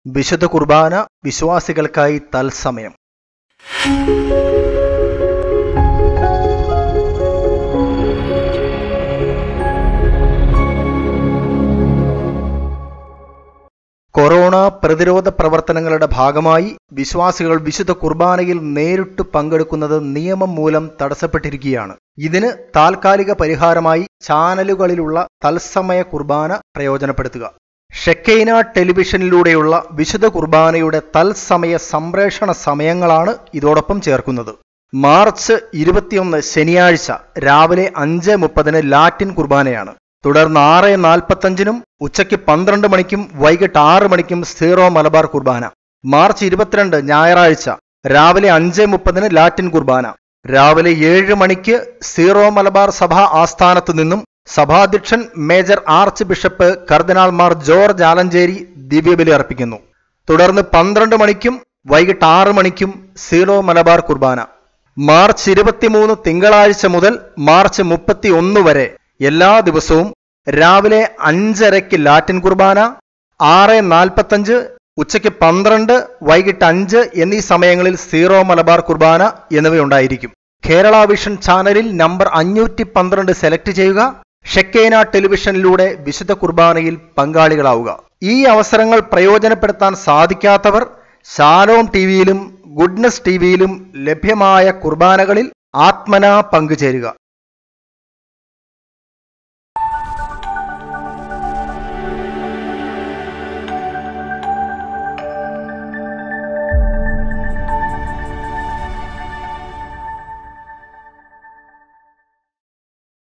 വിശുദ്ധ കുർബാന വിശ്വാസികൾക്കായി തത്സമയം കൊറോണ പ്രതിരോധ പ്രവർത്തനങ്ങളുടെ ഭാഗമായി വിശ്വാസികൾ വിശുദ്ധ കുർബാനയിൽ നേരിട്ട് പങ്കെടുക്കുന്നത് നിയമം മൂലം തടസ്സപ്പെട്ടിരിക്കുകയാണ് ഇതിന് താൽക്കാലിക പരിഹാരമായി ചാനലുകളിലുള്ള തത്സമയ കുർബാന പ്രയോജനപ്പെടുത്തുക ഷെക്കൈന ടെലിവിഷനിലൂടെയുള്ള വിശുദ്ധ കുർബാനയുടെ തത്സമയ സംപ്രേഷണ സമയങ്ങളാണ് ഇതോടൊപ്പം ചേർക്കുന്നത് മാർച്ച് ഇരുപത്തിയൊന്ന് ശനിയാഴ്ച രാവിലെ അഞ്ച് മുപ്പതിന് ലാറ്റിൻ കുർബാനയാണ് തുടർന്ന് ആറ് നാൽപ്പത്തഞ്ചിനും ഉച്ചയ്ക്ക് പന്ത്രണ്ട് മണിക്കും വൈകിട്ട് ആറ് മണിക്കും സീറോ മലബാർ കുർബാന മാർച്ച് ഇരുപത്തിരണ്ട് ഞായറാഴ്ച രാവിലെ അഞ്ച് മുപ്പതിന് ലാറ്റിൻ കുർബാന രാവിലെ ഏഴ് മണിക്ക് സീറോ മലബാർ സഭാ ആസ്ഥാനത്ത് നിന്നും സഭാധ്യക്ഷൻ മേജർ ആർച്ച് ബിഷപ്പ് കർദിനാൾ മാർ ജോർജ് ആലഞ്ചേരി ദിവ്യബലി അർപ്പിക്കുന്നു തുടർന്ന് പന്ത്രണ്ട് മണിക്കും വൈകിട്ട് ആറ് മണിക്കും സീറോ മലബാർ കുർബാന മാർച്ച് ഇരുപത്തിമൂന്ന് തിങ്കളാഴ്ച മുതൽ മാർച്ച് മുപ്പത്തി ഒന്ന് വരെ എല്ലാ ദിവസവും രാവിലെ അഞ്ചരയ്ക്ക് ലാറ്റിൻ കുർബാന ആറ് നാൽപ്പത്തഞ്ച് ഉച്ചയ്ക്ക് പന്ത്രണ്ട് വൈകിട്ട് അഞ്ച് എന്നീ സമയങ്ങളിൽ സീറോ മലബാർ കുർബാന എന്നിവയുണ്ടായിരിക്കും കേരള വിഷൻ ചാനലിൽ നമ്പർ അഞ്ഞൂറ്റി പന്ത്രണ്ട് സെലക്ട് ചെയ്യുക ഷെക്കേന ടെലിവിഷനിലൂടെ വിശുദ്ധ കുർബാനയിൽ പങ്കാളികളാവുക ഈ അവസരങ്ങൾ പ്രയോജനപ്പെടുത്താൻ സാധിക്കാത്തവർ ശാലോം ടി വിയിലും ഗുഡ്നസ് ടി വിയിലും ലഭ്യമായ കുർബാനകളിൽ ആത്മനാ പങ്കുചേരുക